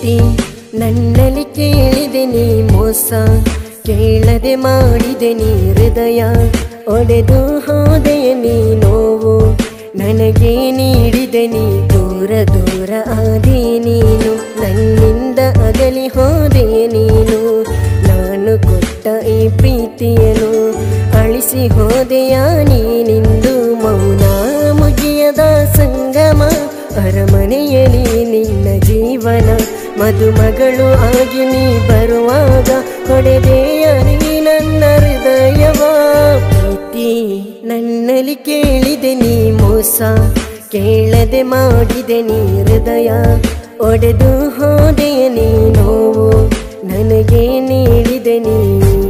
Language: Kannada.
ಪ್ರೀತಿ ನನ್ನಲ್ಲಿ ಕೇಳಿದೆ ನೀ ಮೋಸ ಕೇಳದೆ ಮಾಡಿದೆ ನೀ ಹೃದಯ ಒಡೆದು ಹೋದೆಯ ನೀ ನೋವು ನನಗೆ ನೀಡಿದೆ ನೀ ದೂರ ದೂರ ಆದೆ ನೀನು ನನ್ನಿಂದ ಅಗಲಿ ಹೋದೆ ನೀನು ನಾನು ಕೊಟ್ಟ ಈ ಪ್ರೀತಿಯನ್ನು ಅಳಿಸಿ ಹೋದೆಯ ನೀನಿಂದು ಮೌನ ಮುಗಿಯದ ಸಂಗಮ ಅರಮನೆಯಲ್ಲಿ ನಿನ್ನ ಜೀವನ ಮದುಮಗಳು ಆಗಿ ನೀ ಬರುವಾಗ ಹೊಡೆದೆಯ ನೀ ನನ್ನ ಹೃದಯವ ಪ್ರೀತಿ ನನ್ನಲ್ಲಿ ಕೇಳಿದೆ ನೀ ಮೋಸ ಕೇಳದೆ ಮಾಡಿದೆ ನೀ ಹೃದಯ ಒಡೆದು ಹೋದೆಯ ನೀ ನೋವು ನನಗೆ ನೀಡಿದೆ ನೀ